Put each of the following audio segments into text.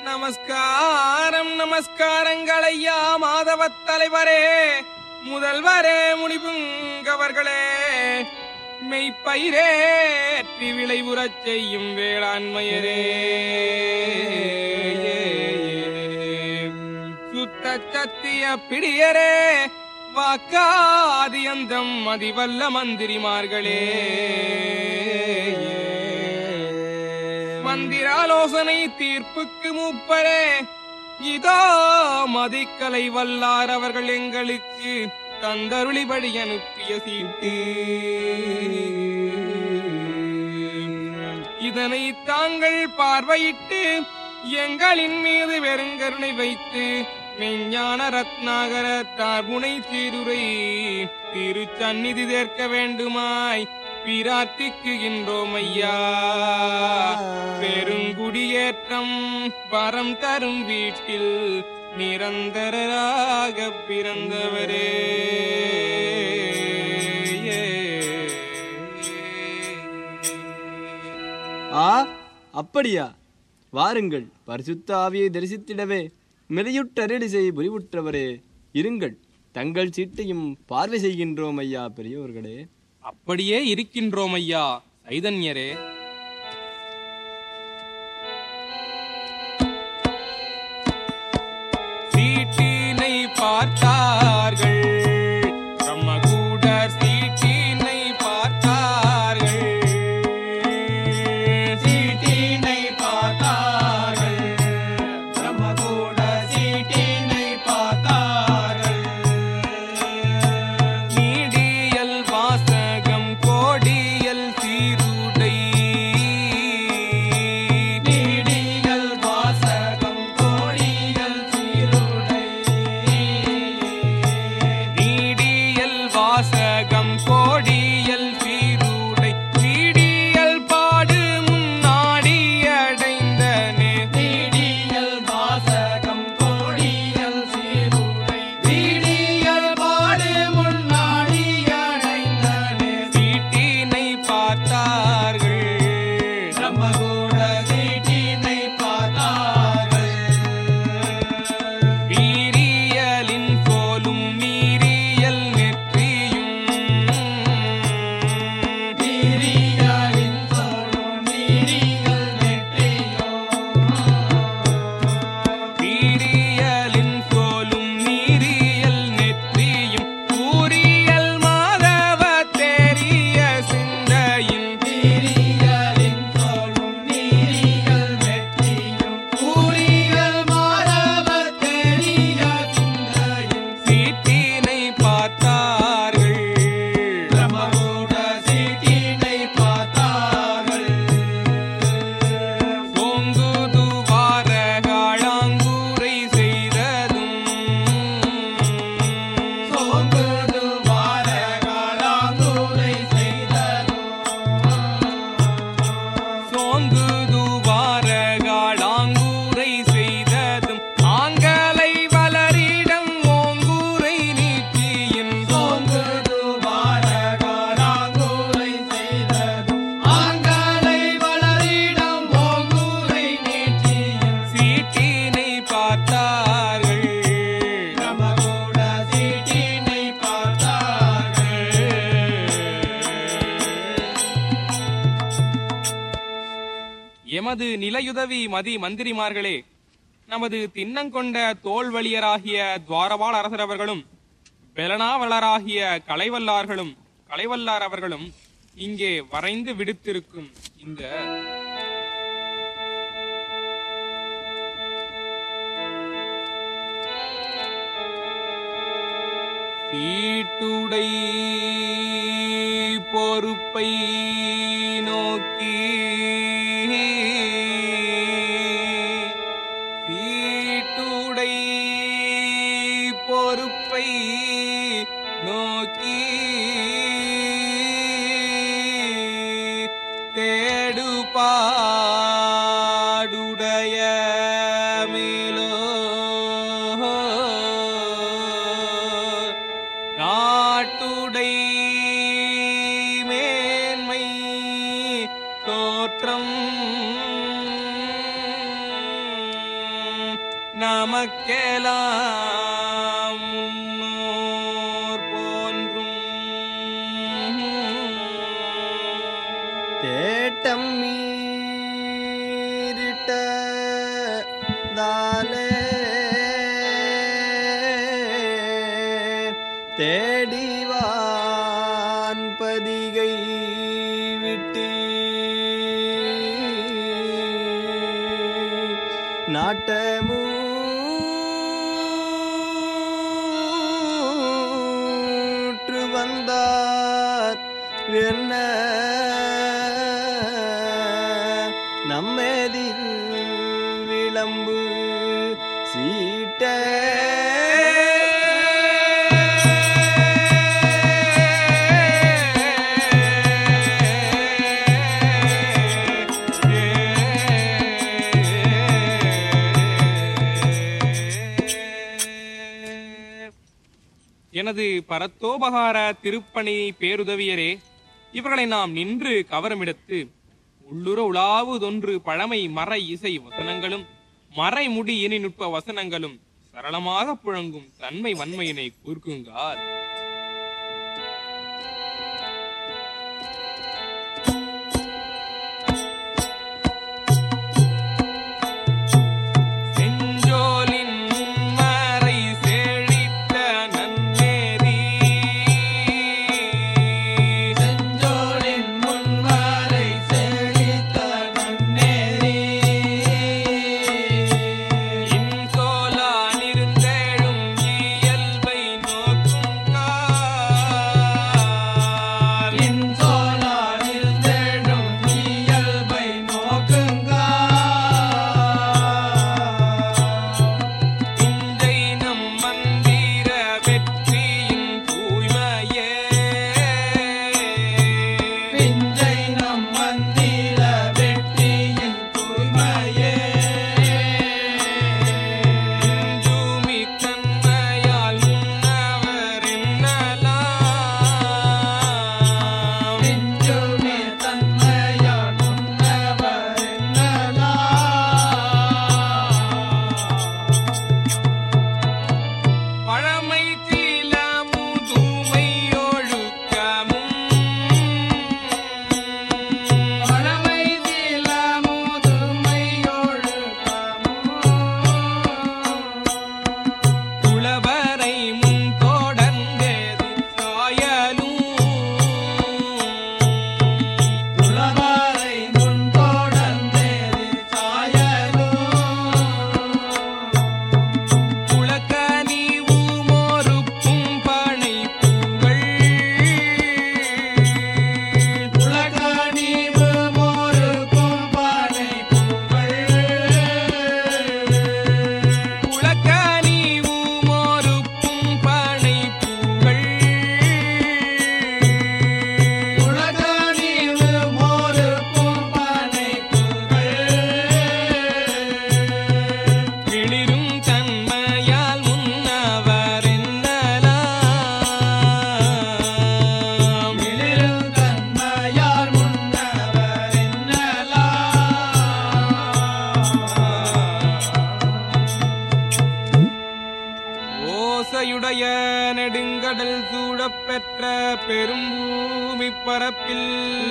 நமஸ்காரம் நமஸ்காரங்கள் ஐயா மாதவத் தலைவரே முதல்வரே முனிபுங்கவர்களே மெய்ப்பயிரேற்றி விளைவுறச் செய்யும் வேளாண்மையரே சுத்த சத்திய பிடியரே வாக்காதியந்தம் மதிவல்ல மந்திரிமார்களே மந்திராலோசனை தீர்ப்புக்கு மூப்பரே இதோ மதிக்கலை வல்லார் அவர்கள் எங்களுக்கு தந்தருளிபடி அனுப்பிய சீட்டு இதனை தாங்கள் பார்வையிட்டு எங்களின் மீது வெறுங்கருணை வைத்து மெஞ்ஞான ரத்னாகர தார்முனை சீருரை திருச்சந்நிதி சேர்க்க வேண்டுமாய் பிரார்த்திக்குகின்றோம் ஐயா பெருங்குடியேற்றம் வரம் தரும் வீட்டில் நிரந்தரராக பிறந்தவரே ஆ அப்படியா வாருங்கள் பரிசுத்த ஆவியை தரிசித்திடவே மிதையுட்டருளி செய் புரிவுற்றவரே இருங்கள் தங்கள் சீட்டையும் பார்வை செய்கின்றோம் ஐயா பெரியோர்களே அப்படியே இருக்கின்றோம் ஐயா சைதன்யரே சீட்டினை பார்த்தார்கள் பிரம்மகூடர் சீட்டினை பார்த்தார்கள் சீட்டினை பார்த்தார்கள் பிரம்மகூட சீட்டினை பார்த்தார்கள் நீடியல் வாசகம் கோடியல் சீருடை நீடியல் வாசகம் கோடியல் சீருடை நீடியல் வாசகம் கோடியல் சீருடை நீடியல் பாடு முன்னாடி அடைந்தனே நீடியல் வாசகம் கோடியல் சீருடை நீடியல் பாடு முன்னாடி அடைந்தனே சீட்டினை பார்த்தார்கள் பிரம்மகூட சீட்டினை பார்த்தார்கள் வீரியலின் போலும் மீறியல் நெற்றியும் நீரியலின் சோழும் நீரியல் நெற்றியோ வீரியலின் போலும் நீரியல் நெற்றியும் கூறியல் மாதவ தேரிய சிந்தையின் நீரியலின் சோழும் நீரியல் நெற்றியும் கூறியல் மாதவர் தெரிய சிந்தையும் சீட்டினை பார்த்தார்கள் பிரம்மகூட சீட்டினை பார்த்தார்கள் ஓங்குதுவார காளாங்கூரை செய்ததும் சோங்குது வார காலாங்குரை செய்ததோ சோங்குதுவார காளாங்கூரை செய்ததும் ஆங்கலை வளரிடம் ஓங்கூரை நீட்டியின் சோங்குது வார காலாங்குரை செய்ததோ ஆங்கலை வளரிடம் ஓங்குரை நீட்டியும் சீட்டினை பார்த்தார்கள் பிரம்மகூட சீட்டினை பார்த்தார்கள் எமது நிலையுதவி மதி மந்திரிமார்களே நமது திண்ணங்கொண்ட தோல்வழியராகிய துவாரவாள் அரசர் அவர்களும் பெலனாவலராகிய கலைவல்லார்களும் கலைவல்லார் அவர்களும் இங்கே வரைந்து விடுத்திருக்கும் இந்த சீட்டுடை பொறுப்பை நோக்கி சீட்டுடை பொறுப்பை நோக்கி தேடு பாடுடைய மேலோ நாட்டுடை மேன்மை தோற்றம் நமக்கெல்லாம் முன்னோர் போன்றும் தேட்டம் மீறிட்ட தாலே தேடிவான் பதிகை விட்டு நாட்டமூற்று வந்தார் என்ன நம்மெதில் விளம்பு சீட்ட எனது பரத்தோபகார திருப்பணி பேருதவியரே இவர்களை நாம் நின்று கவரமிடத்து உள்ளுர உலாவுதொன்று பழமை மறை இசை வசனங்களும் மறைமுடி இனி நுட்ப வசனங்களும் சரளமாக புழங்கும் தன்மை வன்மையினை கூர்க்குங்கால் செஞ்சோலின் மும்மறை செழித்த நன்னேரி செஞ்சோலின் முன்வரை செழித்த நன்னேரி இன்சோலானிருந்தேழும் இயல்பை நோக்கும் கால் இன்சோலாரில் தேடும் இயல்பை நோக்குங்க இன்றை நம் மந்திர வெற்றியின் தூய்மையே பிஞ்சை நம் மந்திர வெற்றியின் தூய்மையே இஞ்சுமி தன்மையால் முன்னவர் என்னலாம் பிஞ்சுமே தன்மையான் முன்னவர் என்னலாம் பழமை சில முதுமை ஒழுக்கமும் பழமை சில முதுமை ஒழுக்கமும் புலவரை முன் தொடர்ந்தேது சாயலும் உளவாரை முன் தொடர்ந்தேதி சாயலும் புலக்கனி ஊமோருக்கும் பனை பூங்கள் உலகணிவு மோருக்கும் பானை பூங்கள் புலக்கனி ஊமோருக்கும் பனை பூங்கள் உலகணிவு மோருக்கும் பானை பூங்கள் கிளிரும் தன்மையால் முன்னவர் என்னலாம் மிளிரும் தன்மையார் முன்னவர் என்னலாம் ஓசையுடைய நெடுங்கடல் சூழப் பெற்ற பெரும்பூமி பரப்பில்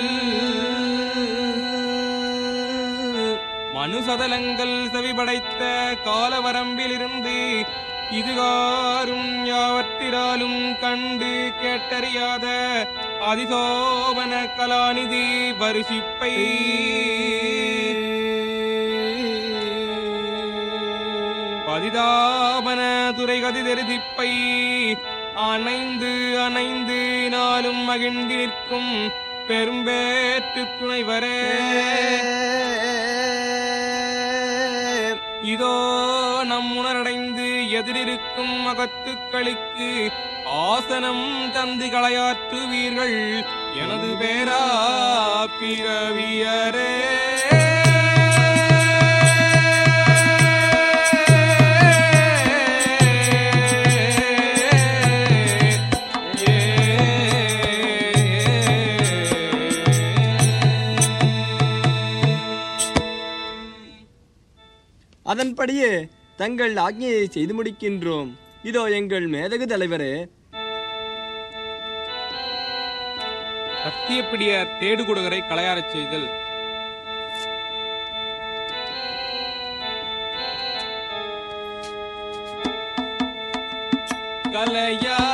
மனுசதலங்கள் செவிபடைத்த காலவரம்பிலிருந்து இதுகாரும் யாவற்றிராலும் கண்டு கேட்டறியாத அதிசோபன கலாநிதி வருஷிப்பை பதிதாபன துறை கதிதெருதிப்பை அணைந்து அணைந்து நாளும் மகிழ்ந்து நிற்கும் பெரும்பேற்று துணைவரே இதோ நம் உணரடைந்து எதிரிருக்கும் அகத்துக்களுக்கு ஆசனம் தந்து களையாற்றுவீர்கள் எனது பேரா பிறவியரே அதன்படியே தங்கள் ஆజ్ఞையை செய்து முடிக்கின்றோம் இதோ எங்கள் மேதகு தலைவரே சத்தியப்பிடிய தேடுகுடுகரை களையாறச் செய்தல் கலையா